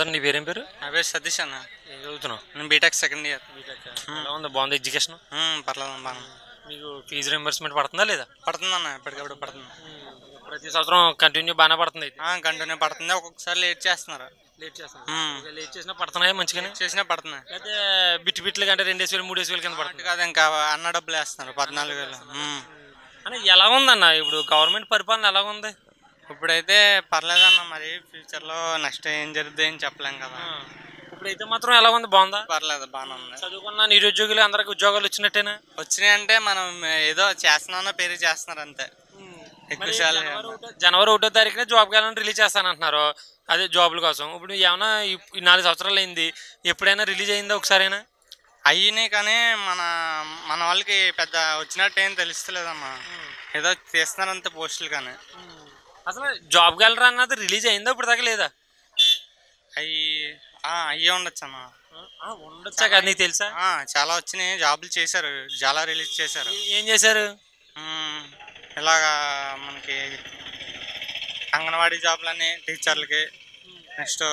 Brother నీ పేరేం పేరు నా పేరు సతీష్ అన్న ఏం చదువుతున్నావు నేను బీటెక్ సెకండ్ ఇయర్ ఎలా ఉంది బాగుంది ఎడ్యుకేషన్ పర్లేదు బాగా మీకు ఫీజు రింబర్స్మెంట్ పడుతుందా లేదా పడుతుంది అన్న ఎప్పటికప్పుడు పడుతుంది ప్రతి సంవత్సరం కంటిన్యూ బాగానే పడుతుంది అయితే కంటిన్యూ పడుతుంది ఒక్కొక్కసారి లేట్ చేస్తున్నారు లేట్ చేస్తాను మ్మ్. లేట్ చేసినా పడుతున్నాయి మంచిగానే చేసినా పడుతున్నాయి అయితే బిట్ బిట్లు కంటే రెండు వేలు మూడు వేలు కింద అటు పడుతుంది కాదు ఇంకా అన్న డబ్బులు వేస్తున్నారు పద్నాలుగు వేలు మ్మ్. అన్న ఎలా ఉందన్న ఇప్పుడు గవర్నమెంట్ పరిపాలన ఎలా ఉంది ఇప్పుడైతే పర్లేదన్న మరి ఫ్యూచర్లో నెక్స్ట్ ఏం జరుగుతుంది ఏం చెప్పలేం కదా ఇప్పుడైతే మాత్రం ఎలా ఉంది బాగుందా పర్లేదు బాగానే ఉంది చదువుకున్న నిరుద్యోగులు అందరికి ఉద్యోగాలు వచ్చినట్టేనా వచ్చినాయి అంటే మనం ఏదో చేస్తున్నామన్న పేరు చేస్తున్నారు అంతే ఎక్కువ మరి శాలరీ జనవరి ఒకటో- జనవరి ఒకటో తారీఖున జాబ్ క్యాలెండర్ రిలీజ్ చేస్తానంటున్నారు అదే జాబుల కోసం ఇప్పుడు ఏమైనా ఈ- ఈ నాలుగు సంవత్సరాలు అయింది ఎప్పుడైనా రిలీజ్ అయిందా ఒకసారైనా అయ్యినాయి కానీ మన మన వాళ్ళకి పెద్ద వచ్చినట్టు ఏం తెలుస్తలేదమ్మా ఏదో తీస్తున్నారు అంతే పోస్టులు కానీ అసలు జాబ్ క్యాలెండర్ అన్నది రిలీజ్ అయిందా ఇప్పుడు దాకా లేదా అవి అయ్యే ఉండొచ్చు అన్న ఉండొచ్చా కదా నీకు తెలుసా ఆ, చాలా వచ్చినాయి జాబులు చేశారు చాలా రిలీజ్ చేశారు ఏ- ఏం చేశారు మ్మ్. ఇలాగా మనకి అంగన్వాడీ జాబులని టీచర్లకి నెక్స్ట్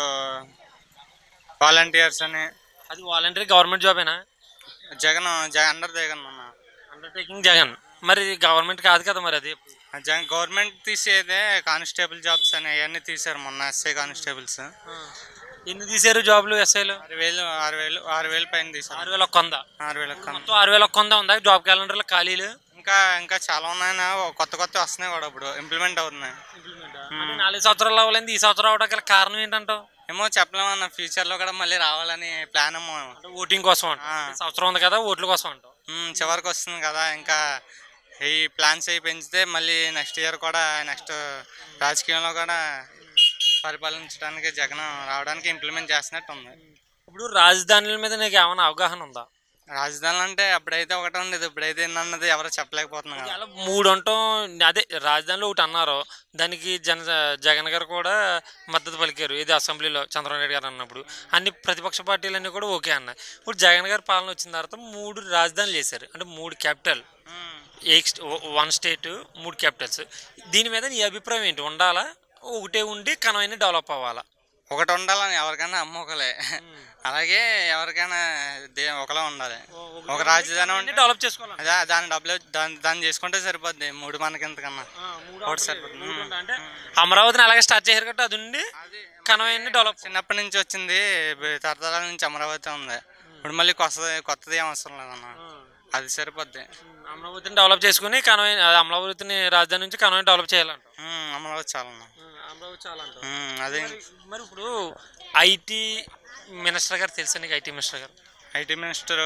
వాలంటీర్స్ అని అది వాలంటరీ గవర్నమెంట్ జాబేనా జగన్ జగన్ అండర్ జగన్ అన్న అండర్టేకింగ్ జగన్ మరి గవర్నమెంట్ కాదు కదా మరి అది ఆ జగన్ గవర్నమెంట్ తీసేదే కానిస్టేబుల్ జాబ్స్ అని అవన్నీ తీశారు మొన్న ఎస్ఐ కానిస్టేబుల్స్ ఎన్ని తీశారు జాబ్లు ఎస్ఐలు ఆరు వేలు ఆరు వేలు ఆరు వేలు పైన తీశారు ఆరు వేల ఒక్క వంద ఆరు వేల కన్నా మొత్తం ఆరు వేల ఒక్క వంద ఉందా జాబ్ క్యాలెండర్లో ఖాళీలు ఇంకా ఇంకా చాలా ఉన్నాయన్న కొత్త కొత్త వస్తున్నాయి కూడా ఇప్పుడు ఇంప్లిమెంట్ అవుతున్నాయి అంటే నాలుగు సంవత్సరాలు అవ్వలేదు ఈ సంవత్సరం అవడానికి గల కారణం ఏంటంటావు ఏమో చెప్పలేమన్న ఫ్యూచర్లో కూడా మళ్ళీ రావాలని ప్లాన్ ఏమో అంటే ఓటింగ్ కోసం అంట ఆ. ఈ సంవత్సరం ఉంది కదా ఓట్ల కోసం అంటావు మ్మ్, చివరికి వస్తుంది కదా ఇంకా ఈ ప్లాన్స్ అవి పెంచితే మళ్ళీ నెక్స్ట్ ఇయర్ కూడా నెక్స్ట్ రాజకీయంలో కూడా పరిపాలించడానికి జగన్ రావడానికి ఇంప్లిమెంట్ చేస్తున్నట్టు ఉంది ఇప్పుడు రాజధానుల మీద నీకు ఏమైనా అవగాహన ఉందా రాజధానులు అంటే అప్పుడైతే ఒకటి ఉండేది ఇప్పుడైతే ఏందన్నది ఎవరు చెప్పలేకపోతున్నారు కదా ఇలా మూడు అంటాం అదే రాజధానిలో ఒకటి అన్నారు దానికి జన జగన్ గారు కూడా మద్దతు పలికారు ఇది అసెంబ్లీలో చంద్రబాబు నాయుడు గారు అన్నప్పుడు అన్ని ప్రతిపక్ష పార్టీలన్నీ కూడా ఓకే అన్నాయి ఇప్పుడు జగన్ గారి పాలన వచ్చిన తర్వాత మూడు రాజధానులు చేశారు అంటే మూడు క్యాపిటల్ మ్మ్. ఏ వన్ స్టేట్ మూడు క్యాపిటల్స్ దీని మీద నీ అభిప్రాయం ఏంటి ఉండాలా ఒకటే ఉండి కనమైన డెవలప్ అవ్వాలా ఒకటి ఉండాలని ఎవరికైనా అమ్మొకలే అలాగే ఎవరికైనా దే ఒకలా ఉండాలి ఒక రాజధాని ఉంటే డెవలప్ చేసుకోవాలి అదే దాని డబ్బులు దాన్ని దాన్ని చేసుకుంటే సరిపోద్ది మూడు మనకి ఎంతకన్నా ఒకటి సరిపోతుంది అంటే అమరావతిని అలాగే స్టార్ట్ చేశారు కాబట్టి అది ఉండి కనమైన డెవలప్ చిన్నప్పటి నుంచి వచ్చింది బ- తరతరాల నుంచి అమరావతి ఉంది ఇప్పుడు మళ్ళీ కొత్తది కొత్తది ఏం అవసరం లేదన్న అది సరిపోద్ది అమరావతిని డెవలప్ చేసుకుని కనమైన అమరావతిని రాజధాని నుంచి కనమైన డెవలప్ చేయాలంట ఉమ్, అమరావతి చాలా అన్న. అమరావతి చాలా అంట ఉమ్, అదే మరి ఇప్పుడు ఐటీ మినిస్టర్ గారు తెలుసా నీకు ఐటీ మినిస్టర్ గారు ఐటీ మినిస్టర్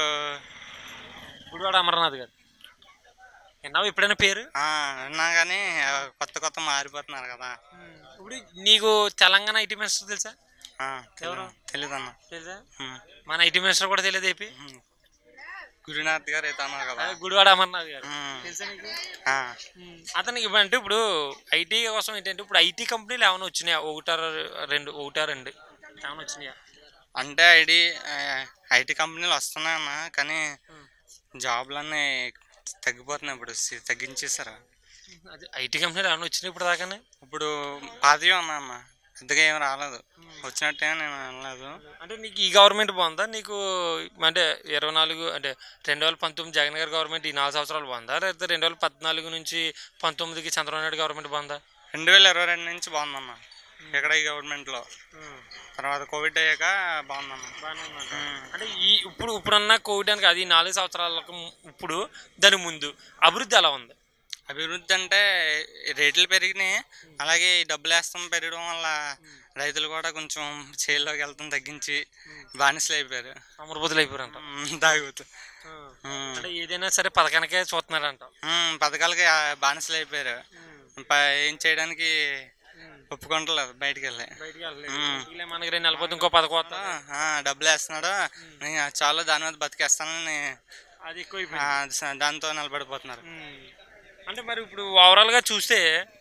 గుడివాడ అమర్నాథ్ గారు విన్నావు ఎప్పుడైనా పేరు ఆ, విన్నా కానీ ఆ, కొత్త కొత్త మారిపోతున్నారు కదా ఇప్పుడు నీకు తెలంగాణ ఐటీ మినిస్టర్ తెలుసా ఆ, తెలీదు తెలీదు అన్న తెలుసా ఉమ్, మన ఐటీ మినిస్టర్ కూడా తెలియదు ఏపీ ఉమ్. గురునాథ్ గారు అయితే అన్నారు కదా అదే గుడివాడ అమర్నాథ్ గారు ఉమ్, తెలుసా నీకు ఆ, అతనికి ఇవ్వంటే ఇప్పుడు ఐటీ కోసం ఏంటంటే ఇప్పుడు ఐటీ కంపెనీలు ఏమైనా వచ్చినాయా ఒకటా రెండు ఒకటా రెండు ఏమైనా వచ్చినాయా అంటే ఐడి ఐటీ కంపెనీలు వస్తున్నాయన్న కానీ జాబ్లన్నీ తగ్గిపోతున్నాయి ఇప్పుడు సి- తగ్గించేసారు అదే ఐటీ కంపెనీలు ఏమైనా వచ్చినాయి ఇప్పుడు దాకానే ఇప్పుడు పాతవి ఉన్నా అన్న పెద్దగా ఏం రాలేదు వచ్చినట్టే నేను అనలేదు అంటే నీకు ఈ గవర్నమెంట్ బాగుందా నీకు అంటే ఇరవై నాలుగు అంటే రెండు వేల పంతొమ్మిది జగన్ గారి గవర్నమెంట్ ఈ నాలుగు సంవత్సరాలు బాగుందా లేకపోతే రెండు వేల పద్నాలుగు నుంచి పంతొమ్మిదికి చంద్రబాబు నాయుడు గవర్నమెంట్ బాగుందా రెండు వేల ఇరవై రెండు నుంచి బాగుందన్న ఇక్కడ ఈ గవర్నమెంట్లో తర్వాత కోవిడ్ అయ్యాక బాగుందన్న ఉమ్. అంటే ఈ ఇప్పుడు ఇప్పుడున్న కోవిడ్ అని కాదు ఈ నాలుగు సంవత్సరాలకు ము- ఇప్పుడు దాని ముందు అభివృద్ధి ఎలా ఉంది అభివృద్ధి అంటే రేట్లు పెరిగినాయి అలాగే ఈ డబ్బులు వేస్తాం పెరగడం వల్ల రైతులు కూడా కొంచెం చేల్లోకి వెళ్తాం తగ్గించి బానిసలు అయిపోయారు అమృపతులు అయిపోయారంట ఉమ్, తాగుతూ ఉమ్. అంటే ఏదైనా సరే పథకానికే చూస్తున్నారంట ఉమ్, పథకాలకి ఆ, బానిసలు అయిపోయారు ప- ఏం చేయడానికి ఒప్పుకుంటలేదు బయటికి వెళ్ళి బయటికి ఉమ్. ఇలా మనకి రెండు నెలల పోతే ఇంకో పథకం వస్తుంది ఆ, డబ్బులు వేస్తున్నాడు నేను చాలా దాని మీద బతికేస్తానని అది ఎక్కువ ఆ, స- దాంతో నిలబడిపోతున్నారు అంటే మరి ఇప్పుడు ఓవరాల్గా చూస్తే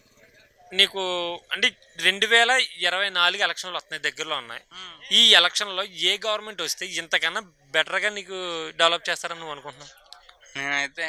నీకు అంటే రెండు వేల ఇరవై నాలుగు ఎలక్షన్లు వస్తున్నాయి దగ్గరలో ఉన్నాయి ఈ ఎలక్షన్లో ఏ గవర్నమెంట్ వస్తే ఇంతకన్నా బెటర్గా నీకు డెవలప్ చేస్తారని నువ్వు అనుకుంటున్నావు నేనైతే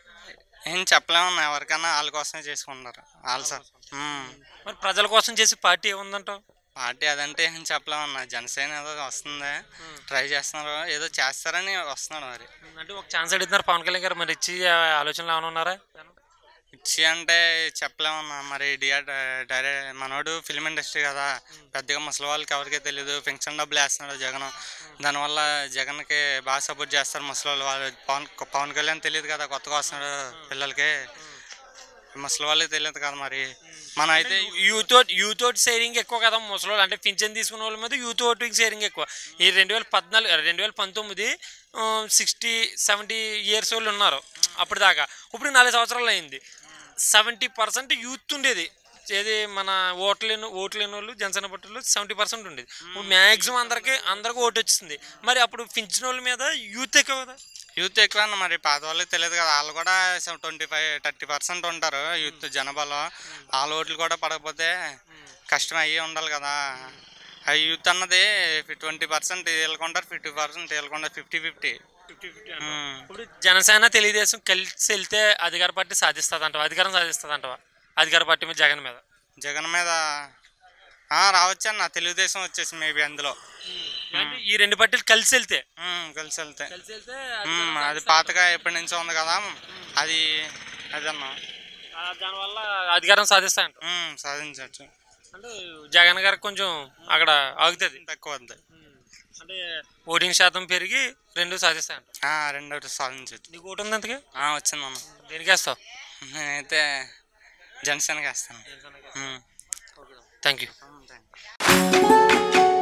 ఏం చెప్పలేమన్నా ఎవరికైనా వాళ్ళ కోసమే చేసుకుంటారు వాళ్ళ సార్ ఉమ్. మరి ప్రజల కోసం చేసే పార్టీ ఏముందంటావు పార్టీ అదంటే ఏం చెప్పలేమన్నా జనసేన ఏదో వస్తుంది ట్రై చేస్తున్నారు ఏదో చేస్తారని వస్తున్నాడు మరి అంటే ఒక ఛాన్స్ అడుగుతున్నారు పవన్ కళ్యాణ్ గారు మరి ఇచ్చి ఆ ఆలోచనలు ఏమైనా ఉన్నారా ఇచ్చి అంటే చెప్పలేమన్నా మరి డిఆర్ డైరెక్ట్ మనోడు ఫిల్మ్ ఇండస్ట్రీ కదా పెద్దగా ముసలి వాళ్ళకి ఎవరికీ తెలియదు పెన్షన్ డబ్బులు వేస్తున్నాడు జగన్ దానివల్ల జగన్కి బాగా సపోర్ట్ చేస్తారు ముసలి వాళ్ళు వాళ్ళు పవన్ పవన్ కళ్యాణ్ తెలియదు కదా కొత్తగా వస్తున్నాడు పిల్లలకి ముసలి వాళ్ళకి తెలియదు కదా మరి మనం అయితే youth vote youth vote sharing ఎక్కువ కదా ముసలి అంటే పింఛన్ తీసుకున్న వాళ్ళ మీద యూత్ ఓటింగ్ షేరింగ్ ఎక్కువ ఈ రెండు వేల పద్నాలుగు రెండు వేల పంతొమ్మిది సిక్స్టీ సెవెంటీ ఇయర్స్ వాళ్ళు ఉన్నారు అప్పుడు దాకా ఇప్పుడు నాలుగు సంవత్సరాలు అయింది సెవెంటీ పర్సెంట్ యూత్ ఉండేది ఏది మన ఓట్లేని ఓట్లేని వాళ్ళు జనసేన పట్టులు సెవెంటీ పర్సెంట్ ఉండేది ఇప్పుడు మ్యాక్సిమం అందరికి అందరికి ఓటు వచ్చింది మరి అప్పుడు పింఛన్ వాళ్ళ మీద యూత్ ఎక్కువ కదా యూత్ ఎక్కువ అన్న మరి పాత వాళ్ళకి తెలియదు కదా వాళ్ళు కూడా ట్వంటీ ఫైవ్ థర్టీ పర్సెంట్ ఉంటారు యూత్ జనాభాలో వాళ్ళ ఓట్లు కూడా పడకపోతే కష్టం అయ్యి ఉండాలి కదా ఆ యూత్ అన్నది ట్వంటీ పర్సెంట్ వీళ్ళకుంటారు ఫిఫ్టీ పర్సెంట్ వీళ్ళకుంటారు ఫిఫ్టీ ఫిఫ్టీ ఇప్పుడు జనసేన తెలుగుదేశం కలిసి వెళ్తే అధికార పార్టీ సాధిస్తుంది అంటవా అధికారం సాధిస్తుంది అంటవా అధికార పార్టీ మీద జగన్ మీద జగన్ మీద ఆ, రావచ్చు అన్న తెలుగుదేశం వచ్చేసి మేబీ అందులో అంటే ఈ రెండు పార్టీలు కలిసి వెళ్తే ఉమ్, కలిసి వెళ్తే కలిసి వెళ్తే ఉమ్, అది పాతగా ఎప్పటి నుంచో ఉంది కదా అది అదన్న దానివల్ల అధికారం సాధిస్తాయంట ఉమ్, సాధించవచ్చు అంటే జగన్ గారికి కొంచెం అక్కడ ఆగుతుంది తక్కువ వద్దు అంటే ఓటింగ్ శాతం పెరిగి రెండు సాధిస్తాయంట ఆ, రెండోటి సాధించవచ్చు నీకు ఓటు ఉంది అంతకి ఆ, వచ్చిందన్న దేనికి వేస్తావు నేనైతే జనసేనకి వేస్తాను ఉమ్. Thank you thank you